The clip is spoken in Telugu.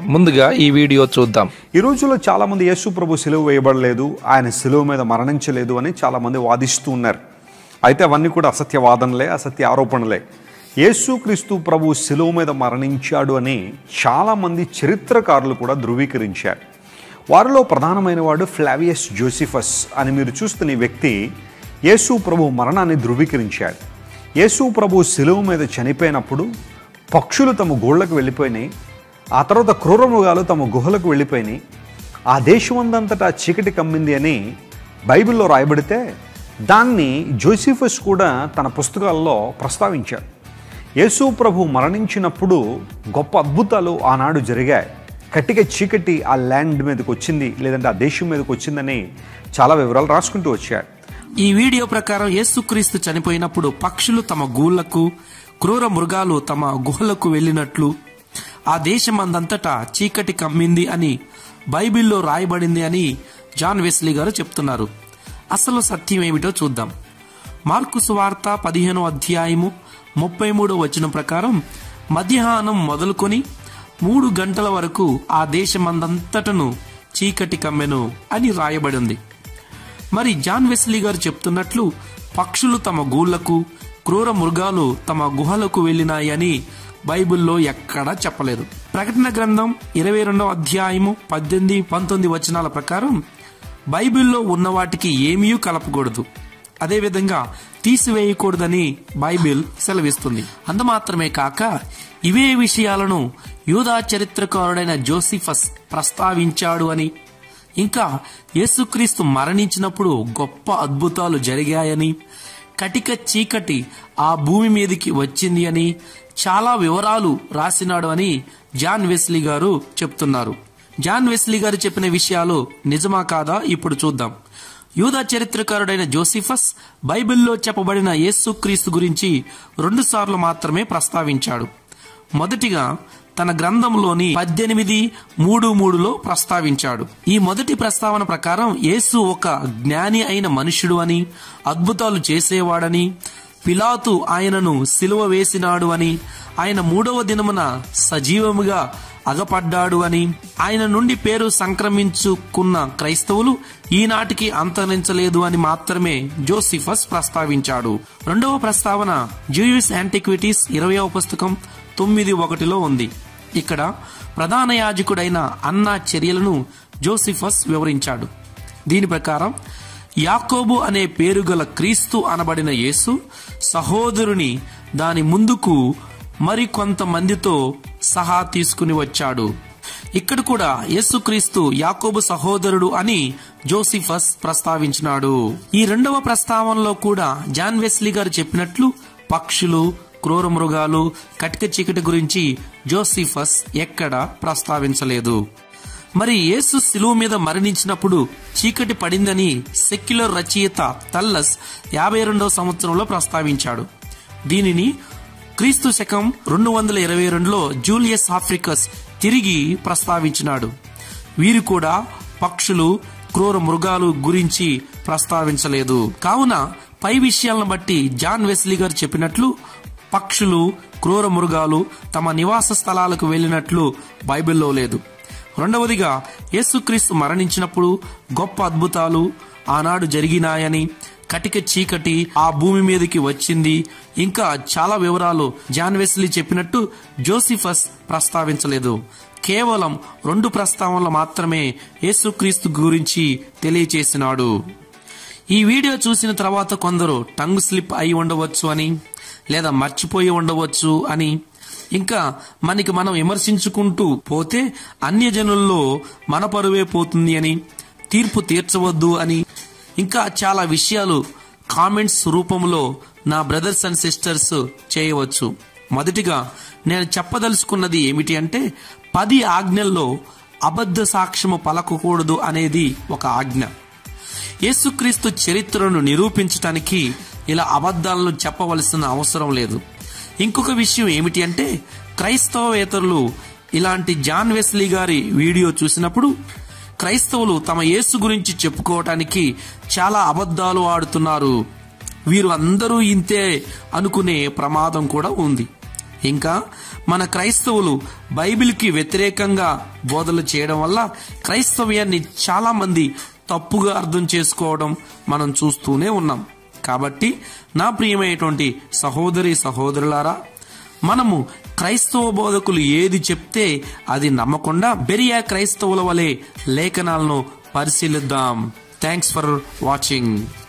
ముందుగా ఈ వీడియో చూద్దాం ఈ రోజుల్లో చాలా మంది యేసు ప్రభు సిలువ వేయబడలేదు ఆయన సిలువ మీద మరణించలేదు అని చాలా మంది వాదిస్తూ ఉన్నారు అయితే అవన్నీ కూడా అసత్య వాదనలే అసత్య ఆరోపణలే యేసుక్రీస్తు ప్రభు సిలువ మీద మరణించాడు అని చాలా మంది చరిత్రకారులు కూడా ధృవీకరించారు వారిలో ప్రధానమైన వాడు ఫ్లావియస్ జోసిఫస్ అని మీరు చూస్తున్న ఈ వ్యక్తి యేసు ప్రభు మరణాన్ని ధృవీకరించాడు యేసు ప్రభు సిలువ మీద చనిపోయినప్పుడు పక్షులు తమ గోళ్లకు వెళ్ళిపోయినాయి ఆ తర్వాత క్రూర మృగాలు తమ గుహలకు వెళ్ళిపోయినాయి ఆ దేశమందంతటా చీకటి కమ్మింది అని బైబిల్లో రాయబడితే దాన్ని జోసిఫస్ కూడా తన పుస్తకాల్లో ప్రస్తావించాడు యేసు ప్రభు మరణించినప్పుడు గొప్ప అద్భుతాలు ఆనాడు జరిగాయి కట్టిక చీకటి ఆ ల్యాండ్ మీదకి వచ్చింది లేదంటే ఆ దేశం మీదకి వచ్చిందని చాలా వివరాలు రాసుకుంటూ వచ్చాడు ఈ వీడియో ప్రకారం యేసుక్రీస్తు చనిపోయినప్పుడు పక్షులు తమ గూళ్లకు క్రూర మృగాలు తమ గుహలకు వెళ్ళినట్లు ఆ దేశమందంతటా చీకటి కమ్మింది అని బైబిల్లో రాయబడింది అని జాన్ వెస్లీ గారు చెప్తున్నారు అసలు సత్యం ఏమిటో చూద్దాం మార్కు సువార్త పదిహేనో అధ్యాయము ముప్పై మూడో వచనం ప్రకారం మధ్యాహ్నం మొదలుకొని మూడు గంటల వరకు ఆ దేశమందంతటను చీకటి కమ్మెను అని రాయబడి ఉంది మరి జాన్ వెస్లీ గారు చెప్తున్నట్లు పక్షులు తమ గూళ్లకు క్రూర మృగాలు తమ గుహలకు వెళ్ళినాయి అని బైబిల్లో ఎక్కడా చెప్పలేదు ప్రకటన గ్రంథం ఇరవై రెండవ అధ్యాయము పద్దెనిమిది పంతొమ్మిది వచనాల ప్రకారం బైబిల్లో ఉన్న వాటికి ఏమీ కలపకూడదు అదేవిధంగా తీసివేయకూడదని బైబిల్ సెలవిస్తుంది అంత మాత్రమే కాక ఇవే విషయాలను యూదా చరిత్రకారుడైన జోసిఫస్ ప్రస్తావించాడు అని ఇంకా యేసుక్రీస్తు మరణించినప్పుడు గొప్ప అద్భుతాలు జరిగాయని కటిక చీకటి ఆ భూమి మీదకి వచ్చింది అని చాలా వివరాలు రాసినాడు అని జాన్ వెస్లీ గారు చెప్తున్నారు జాన్ వెస్లీ గారు చెప్పిన విషయాలు నిజమా కాదా ఇప్పుడు చూద్దాం యూదా చరిత్రకారుడైన జోసిఫస్ బైబిల్లో చెప్పబడిన యేసుక్రీస్తు గురించి రెండుసార్లు మాత్రమే ప్రస్తావించాడు మొదటిగా తన గ్రంథంలోని పద్దెనిమిది మూడు మూడులో ప్రస్తావించాడు ఈ మొదటి ప్రస్తావన ప్రకారం యేసు ఒక జ్ఞాని అయిన మనుష్యుడు అని అద్భుతాలు చేసేవాడని పిలాతు ఆయనను సిలువ వేసినాడు అని ఆయన మూడవ దినమున సజీవముగా అగపడ్డాడు అని ఆయన నుండి పేరు సంక్రమించుకున్న క్రైస్తవులు ఈనాటికి అంతరించలేదు అని మాత్రమే జోసిఫస్ ప్రస్తావించాడు రెండవ ప్రస్తావన జూయిస్ యాంటిక్విటీస్ ఇరవయవ పుస్తకం తొమ్మిది ఒకటిలో ఉంది ఇక్కడ ప్రధాన యాజకుడైన అన్నా చర్యలను జోసిఫస్ వివరించాడు దీని ప్రకారం యాకోబు అనే పేరు గల క్రీస్తు అనబడిన యేసు సహోదరుని దాని ముందుకు మరి కొంతమందితో సహా తీసుకుని వచ్చాడు ఇక్కడ కూడా యేసుక్రీస్తు యాకోబు సహోదరుడు అని జోసిఫస్ ప్రస్తావించినాడు ఈ రెండవ ప్రస్తావనలో కూడా జాన్ వెస్లీ గారు చెప్పినట్లు పక్షులు క్రూర మృగాలు కటిక చీకటి గురించి జోసిఫస్ ఎక్కడ ప్రస్తావించలేదు మరి యేసు శిలువ మీద మరణించినప్పుడు చీకటి పడిందని సెక్యులర్ రచయిత తల్లస్ యాభై రెండవ సంవత్సరంలో ప్రస్తావించాడు దీనిని క్రీస్తు శకం రెండు వందల ఇరవై రెండులో జూలియస్ ఆఫ్రికస్ తిరిగి ప్రస్తావించినాడు వీరు కూడా పక్షులు క్రూర మృగాలు గురించి ప్రస్తావించలేదు కావున పై విషయాలను బట్టి జాన్ వెస్లీ గారు చెప్పినట్లు పక్షులు క్రూర మృగాలు తమ నివాస స్థలాలకు వెళ్ళినట్లు బైబిల్లో లేదు రెండవదిగా యేసుక్రీస్తు మరణించినప్పుడు గొప్ప అద్భుతాలు ఆనాడు జరిగినాయని కటిక చీకటి ఆ భూమి మీదకి వచ్చింది ఇంకా చాలా వివరాలు జాన్ వెస్లీ చెప్పినట్టు జోసిఫస్ ప్రస్తావించలేదు కేవలం రెండు ప్రస్తావనలు మాత్రమే యేసుక్రీస్తు గురించి తెలియచేసినాడు ఈ వీడియో చూసిన తర్వాత కొందరు టంగ్ స్లిప్ అయి ఉండవచ్చు అని లేదా మర్చిపోయి ఉండవచ్చు అని ఇంకా మనకి మనం విమర్శించుకుంటూ పోతే అన్యజనుల్లో మన పరువే పోతుంది అని తీర్పు తీర్చవద్దు అని ఇంకా చాలా విషయాలు కామెంట్స్ రూపంలో నా బ్రదర్స్ అండ్ సిస్టర్స్ చేయవచ్చు మొదటిగా నేను చెప్పదలుచుకున్నది ఏమిటి అంటే పది ఆజ్ఞల్లో అబద్ధ సాక్ష్యము పలకకూడదు అనేది ఒక ఆజ్ఞ యేసుక్రీస్తు చరిత్రను నిరూపించటానికి ఇలా అబద్ధాలను చెప్పవలసిన అవసరం లేదు ఇంకొక విషయం ఏమిటి అంటే క్రైస్తవేతరులు ఇలాంటి జాన్ వెస్లీ గారి వీడియో చూసినప్పుడు క్రైస్తవులు తమ యేసు గురించి చెప్పుకోవటానికి చాలా అబద్ధాలు ఆడుతున్నారు వీరు అందరూ ఇంతే అనుకునే ప్రమాదం కూడా ఉంది ఇంకా మన క్రైస్తవులు బైబిల్కి వ్యతిరేకంగా బోధలు చేయడం వల్ల క్రైస్తవ్యాన్ని చాలా మంది తప్పుగా అర్థం చేసుకోవడం మనం చూస్తూనే ఉన్నాం కాబట్టి నా ప్రియమైనటువంటి సహోదరి సహోదరులారా మనము క్రైస్తవ బోధకులు ఏది చెప్తే అది నమ్మకుండా బెరియా క్రైస్తవుల వలె లేఖనాలను పరిశీలిద్దాం థ్యాంక్స్ ఫర్ వాచింగ్